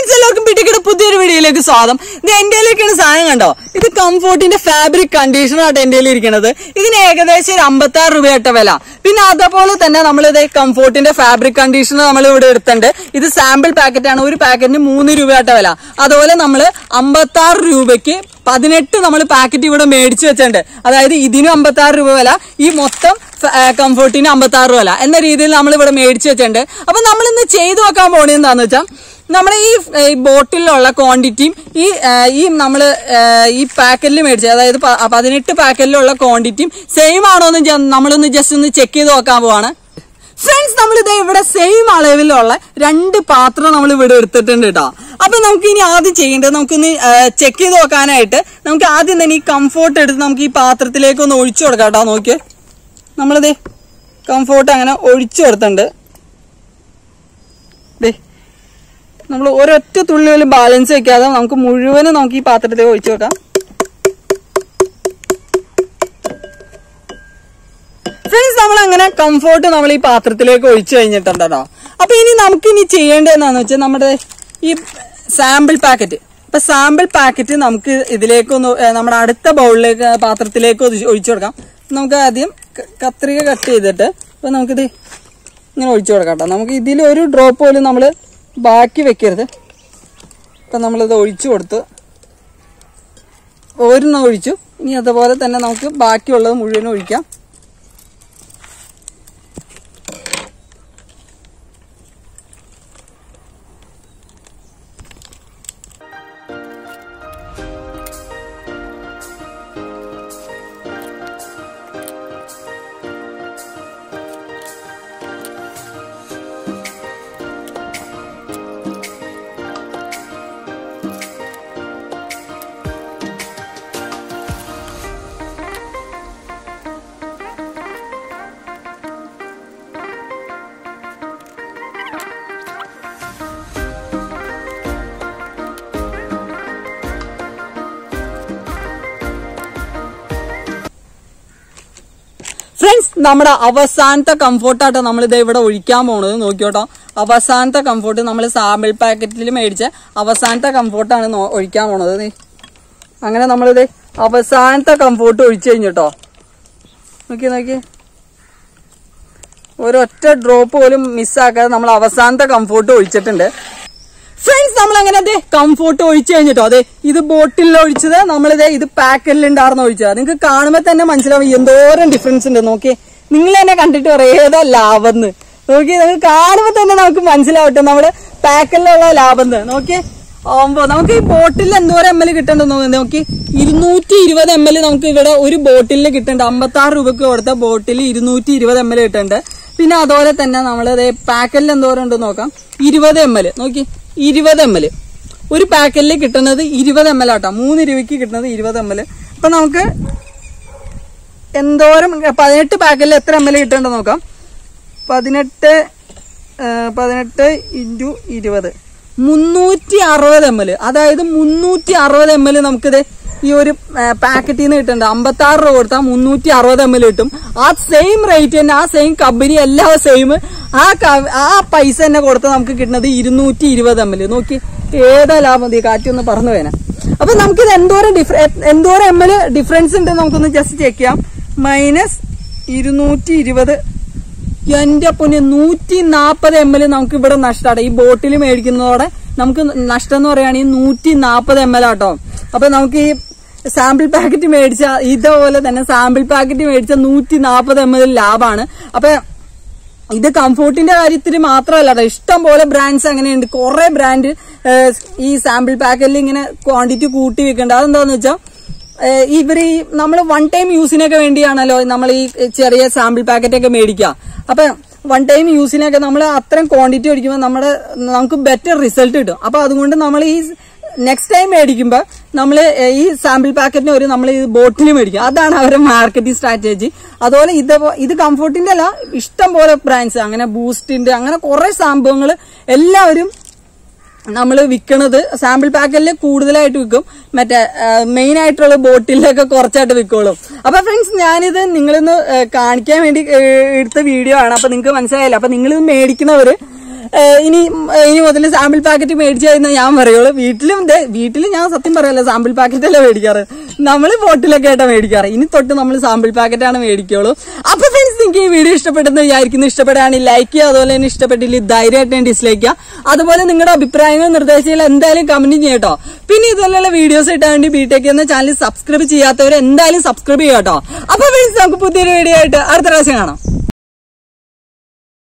Friends എല്ലാവർക്കും പിടിക്കുന്ന പുതിയൊരു വീഡിയോയിലേക്ക് സ്വാഗതം ഇത് എന്റെ കയ്യിലേക്കാണ് സാധനം കണ്ടോ ഇത് കംഫോർട്ടിന്റെ ഫാബ്രിക് കണ്ടീഷണർ ആയിട്ട് എന്റെ കയ്യിൽ ഇരിക്കുന്നത് ഇതിന് ഏകദേശം ഒരു അമ്പത്തി ആറ് രൂപയായിട്ട വില പിന്നെ അതേപോലെ തന്നെ നമ്മൾ ഇത് കംഫോർട്ടിന്റെ ഫാബ്രിക് കണ്ടീഷണർ നമ്മൾ ഇവിടെ എടുത്തിട്ടുണ്ട് ഇത് സാമ്പിൾ പാക്കറ്റ് ആണ് ഒരു പാക്കറ്റിന് മൂന്ന് രൂപയായിട്ട വില അതുപോലെ നമ്മൾ അമ്പത്തി ആറ് രൂപയ്ക്ക് പതിനെട്ട് നമ്മൾ പാക്കറ്റ് ഇവിടെ മേടിച്ചു വെച്ചിട്ടുണ്ട് അതായത് ഇതിനും അമ്പത്തി ആറ് രൂപ വില ഈ മൊത്തം കംഫോർട്ടിന് അമ്പത്തി ആറ് വില എന്ന രീതിയിൽ നമ്മൾ ഇവിടെ മേടിച്ചു വെച്ചിട്ടുണ്ട് അപ്പൊ നമ്മൾ ഇന്ന് ചെയ്തു വെക്കാൻ പോണത് എന്താന്ന് വെച്ചാൽ നമ്മുടെ ഈ ഈ ബോട്ടിലുള്ള ക്വാണ്ടിറ്റിയും ഈ ആ, ഈ നമ്മൾ ഈ പാക്കറ്റിൽ മേടിച്ചത് അതായത് പ- പതിനെട്ട് പാക്കറ്റിലുള്ള ക്വാണ്ടിറ്റിയും സെയിം ആണോ എന്ന് ജ- നമ്മളൊന്ന് ജസ്റ്റ് ഒന്ന് ചെക്ക് ചെയ്ത് നോക്കാൻ പോവാണ് ഫ്രണ്ട്സ് നമ്മൾ ഇതേ ഇവിടെ സെയിം അളവിലുള്ള രണ്ട് പാത്രം നമ്മൾ ഇവിടെ എടുത്തിട്ടുണ്ട് കേട്ടോ അപ്പൊ നമുക്ക് ഇനി ആദ്യം ചെയ്യേണ്ടത് നമുക്കൊന്ന് ചെക്ക് ചെയ്ത് നോക്കാനായിട്ട് നമുക്ക് ആദ്യം തന്നെ ഈ കംഫോർട്ട് എടുത്ത് നമുക്ക് ഈ പാത്രത്തിലേക്ക് ഒന്ന് ഒഴിച്ചു കൊടുക്കാം കേട്ടോ നോക്കിയേ നമ്മളിത് കംഫോർട്ട് അങ്ങനെ ഒഴിച്ചു കൊടുത്തിട്ടുണ്ട് ദേ നമ്മൾ ഒരൊറ്റ തുള്ളി പോലും ബാലൻസ് വെക്കാതെ നമുക്ക് മുഴുവനും നമുക്ക് ഈ പാത്രത്തിൽ ഒഴിച്ചു വെക്കാം ഫ്രണ്ട്സ് നമ്മൾ അങ്ങനെ കംഫോർട്ട് നമ്മൾ ഈ പാത്രത്തിലേക്ക് ഒഴിച്ചു കഴിഞ്ഞിട്ടുണ്ട് കേട്ടോ അപ്പൊ ഇനി നമുക്ക് ഇനി ചെയ്യേണ്ടത് എന്താന്ന് വെച്ചാൽ നമ്മുടെ ഈ സാമ്പിൾ പാക്കറ്റ് അപ്പൊ സാമ്പിൾ പാക്കറ്റ് നമുക്ക് ഇതിലേക്കൊന്ന് ഏ, നമ്മുടെ അടുത്ത ബൗളിലേക്ക് പാത്രത്തിലേക്ക് ഒന്ന് ഒഴിച്ചു കൊടുക്കാം നമുക്ക് ആദ്യം ക- കത്രിക കട്ട് ചെയ്തിട്ട് അപ്പൊ നമുക്കിത് ഇങ്ങനെ ഒഴിച്ചു കൊടുക്കാം കേട്ടോ നമുക്ക് ഇതിൽ ഒരു ഡ്രോപ്പ് പോലും നമ്മൾ ബാക്കി വെക്കരുത് അപ്പം നമ്മളിത് ഒഴിച്ചു കൊടുത്ത് ഒരെണ്ണം ഒഴിച്ചു ഇനി അതുപോലെ തന്നെ നമുക്ക് ബാക്കിയുള്ളത് മുഴുവനും ഒഴിക്കാം ഫ്രണ്ട്സ് നമ്മുടെ അവസാനത്തെ കംഫോർട്ടാട്ടോ നമ്മൾ ഇത് ഇവിടെ ഒഴിക്കാൻ പോണത് നോക്കിയോട്ടോ അവസാനത്തെ കംഫോർട്ട് നമ്മൾ സാമ്പിൾ പാക്കറ്റിൽ മേടിച്ച അവസാനത്തെ കംഫോർട്ടാണ് നോ- ഒഴിക്കാൻ പോണത് ദേ. അങ്ങനെ നമ്മളിത് അവസാനത്തെ കംഫോർട്ട് ഒഴിച്ചു കഴിഞ്ഞിട്ടോ നോക്കി നോക്കി ഒരൊറ്റ ഡ്രോപ്പ് പോലും മിസ്സാക്കാതെ നമ്മൾ അവസാനത്തെ കംഫോർട്ട് ഒഴിച്ചിട്ടുണ്ട് ഫ്രണ്ട്സ് നമ്മൾ അങ്ങനെ അതെ കംഫോർട്ട് ഒഴിച്ചു കഴിഞ്ഞിട്ടോ അതെ ഇത് ബോട്ടിൽ ഒഴിച്ചത് നമ്മളിത് ഇത് പാക്കറ്റിൽ ഉണ്ടാർന്ന് ഒഴിച്ചത് നിങ്ങൾക്ക് കാണുമ്പോൾ തന്നെ മനസ്സിലാവും എന്തോരം ഡിഫറൻസ് ഉണ്ട് നോക്കി നിങ്ങൾ തന്നെ കണ്ടിട്ട് പറയും ഏതാ ലാഭം നോക്കി നിങ്ങൾ കാണുമ്പോൾ തന്നെ നമുക്ക് മനസ്സിലാവട്ടെ നമ്മുടെ പാക്കറ്റിലുള്ള ലാഭം നോക്കി ആവുമ്പോ നമുക്ക് ഈ ബോട്ടിൽ എന്തോരം എം എൽ കിട്ടണ്ടെന്ന് നോക്കി ഇരുന്നൂറ്റി ഇരുപത് എം എൽ നമുക്ക് ഇവിടെ ഒരു ബോട്ടിലിൽ കിട്ടുന്നുണ്ട് അമ്പത്തി ആറ് രൂപക്ക് കൊടുത്ത ബോട്ടിൽ ഇരുന്നൂറ്റി ഇരുപത് എം എൽ കിട്ടുന്നുണ്ട് പിന്നെ അതുപോലെ തന്നെ നമ്മൾ പാക്കറ്റിൽ എന്തോരം ഉണ്ടെന്ന് നോക്കാം ഇരുപത് എം എൽ നോക്കി ഇരുപത് എം എൽ ഒരു പാക്കറ്റിൽ കിട്ടുന്നത് ഇരുപത് എം എൽ ആട്ടോ മൂന്ന് രൂപയ്ക്ക് കിട്ടുന്നത് ഇരുപത് എം എൽ അപ്പൊ നമുക്ക് എന്തോരം പതിനെട്ട് പാക്കറ്റിൽ എത്ര എം എൽ കിട്ടുന്നുണ്ടെന്ന് നോക്കാം പതിനെട്ട് ആ, പതിനെട്ട് ഇൻറ്റു ഇരുപത് മുന്നൂറ്റി അറുപത് എം എൽ അതായത് മുന്നൂറ്റി അറുപത് എം എൽ നമുക്കിത് ഈ ഒരു പാക്കറ്റിൽ നിന്ന് കിട്ടുന്നുണ്ട് അമ്പത്തി ആറ് രൂപ കൊടുത്താൽ മുന്നൂറ്റി അറുപത് എം എൽ കിട്ടും ആ സെയിം റേറ്റ് തന്നെ ആ സെയിം കമ്പനി എല്ലാം സെയിം ആ ക- ആ പൈസ തന്നെ കൊടുത്താൽ നമുക്ക് കിട്ടുന്നത് ഇരുന്നൂറ്റി ഇരുപത് എം എൽ നോക്കി ഏതാ ലാഭം ഈ കാറ്റൊന്ന് പറഞ്ഞു വേന അപ്പൊ നമുക്കിത് എന്തോരം ഡിഫറ എന്തോരം എം എൽ ഡിഫറൻസ് ഉണ്ട് നമുക്കൊന്ന് ജസ്റ്റ് ചെക്ക് ചെയ്യാം മൈനസ് ഇരുന്നൂറ്റി ഇരുപത് എന്റെ പൊന്നെ നൂറ്റി നാപ്പത് എം എൽ നമുക്ക് ഇവിടെ നഷ്ടമാണ് ഈ ബോട്ടിൽ മേടിക്കുന്നതോടെ നമുക്ക് നഷ്ടം എന്ന് പറയുകയാണെങ്കിൽ നൂറ്റി നാപ്പത് എം എൽ ആട്ടോ അപ്പൊ നമുക്ക് ഈ സാമ്പിൾ പാക്കറ്റ് മേടിച്ച ഇതേപോലെ തന്നെ സാമ്പിൾ പാക്കറ്റ് മേടിച്ച നൂറ്റി നാപ്പത് എം എൽ ലാഭമാണ് അപ്പൊ ഇത് കംഫോർട്ടിന്റെ കാര്യത്തിൽ മാത്രമല്ല കേട്ടോ ഇഷ്ടം പോലെ ബ്രാൻഡ്സ് അങ്ങനെയുണ്ട് കുറെ ബ്രാൻഡ് ഈ സാമ്പിൾ പാക്കറ്റിൽ ഇങ്ങനെ ക്വാണ്ടിറ്റി കൂട്ടി വെക്കുന്നുണ്ട് അതെന്താന്ന് വെച്ചാൽ ഇവർ ഈ നമ്മൾ വൺ ടൈം യൂസിനൊക്കെ വേണ്ടിയാണല്ലോ നമ്മൾ ഈ ചെറിയ സാമ്പിൾ പാക്കറ്റ് ഒക്കെ മേടിക്കുക അപ്പൊ വൺ ടൈം യൂസിനൊക്കെ നമ്മൾ അത്രയും ക്വാണ്ടിറ്റി മേടിക്കുമ്പോൾ നമ്മുടെ നമുക്ക് ബെറ്റർ റിസൾട്ട് കിട്ടും അപ്പൊ അതുകൊണ്ട് നമ്മൾ ഈ നെക്സ്റ്റ് ടൈം മേടിക്കുമ്പോൾ നമ്മൾ ഈ സാമ്പിൾ പാക്കറ്റിന് ഒരു നമ്മൾ ഈ ബോട്ടിൽ മേടിക്കും അതാണ് അവരുടെ മാർക്കറ്റിംഗ് സ്ട്രാറ്റജി അതുപോലെ ഇത് ഇത് കംഫോർട്ടിന്റെ അല്ല ഇഷ്ടം പോലെ ബ്രാൻഡ്സ് അങ്ങനെ ബൂസ്റ്റിന്റെ അങ്ങനെ കുറെ സംഭവങ്ങൾ എല്ലാവരും നമ്മൾ വിൽക്കണത് സാമ്പിൾ പാക്കറ്റിൽ കൂടുതലായിട്ട് വിൽക്കും മറ്റേ മെയിൻ ആയിട്ടുള്ള ബോട്ടിലൊക്കെ കുറച്ചായിട്ട് വിൽക്കുള്ളൂ അപ്പൊ ഫ്രണ്ട്സ് ഞാനിത് നിങ്ങളിന്ന് ഏ, കാണിക്കാൻ വേണ്ടി ഏ, എടുത്ത വീഡിയോ ആണ് അപ്പൊ നിങ്ങൾക്ക് മനസ്സിലായില്ല അപ്പൊ നിങ്ങൾ ഇത് മേടിക്കുന്നവര് ഏഹ്, ഇനി ഏഹ്, ഇനി മുതൽ സാമ്പിൾ പാക്കറ്റ് മേടിച്ചു കഴിഞ്ഞാൽ ഞാൻ പറയുള്ളൂ വീട്ടിലും ദേ, വീട്ടിൽ ഞാൻ സത്യം പറയല്ല സാമ്പിൾ പാക്കറ്റ് അല്ലേ മേടിക്കാറ് നമ്മൾ ബോട്ടിലൊക്കെ ആയിട്ടാണ് മേടിക്കാറ് ഇനി തൊട്ട് നമ്മൾ സാമ്പിൾ പാക്കറ്റ് ആണ് മേടിക്കുള്ളൂ അപ്പൊ ഫ്രണ്ട്സ് നിങ്ങൾക്ക് ഈ വീഡിയോ ഇഷ്ടപ്പെട്ടെന്ന് വിചാരിക്കുന്നു ഇഷ്ടപ്പെടുകയാണെങ്കിൽ ലൈക്ക് ചെയ്യുക അതുപോലെ തന്നെ ഇഷ്ടപ്പെട്ടില്ല ധൈര്യമായിട്ട് ഡിസ്ലൈക്ക് ചെയ്യുക അതുപോലെ നിങ്ങളുടെ അഭിപ്രായങ്ങൾ നിർദ്ദേശങ്ങൾ എന്തായാലും കമന്റ് ചെയ്യട്ടോ പിന്നെ ഇതുപോലുള്ള വീഡിയോസ് ഇട്ടാൻ വേണ്ടി ബിടെക് എന്ന ചാനൽ സബ്സ്ക്രൈബ് ചെയ്യാത്തവർ എന്തായാലും സബ്സ്ക്രൈബ് ചെയ്യാട്ടോ അപ്പൊ ഫ്രണ്ട്സ് നമുക്ക് പുതിയൊരു വീഡിയോ ആയിട്ട് അടുത്ത പ്രാവശ്യം കാണാം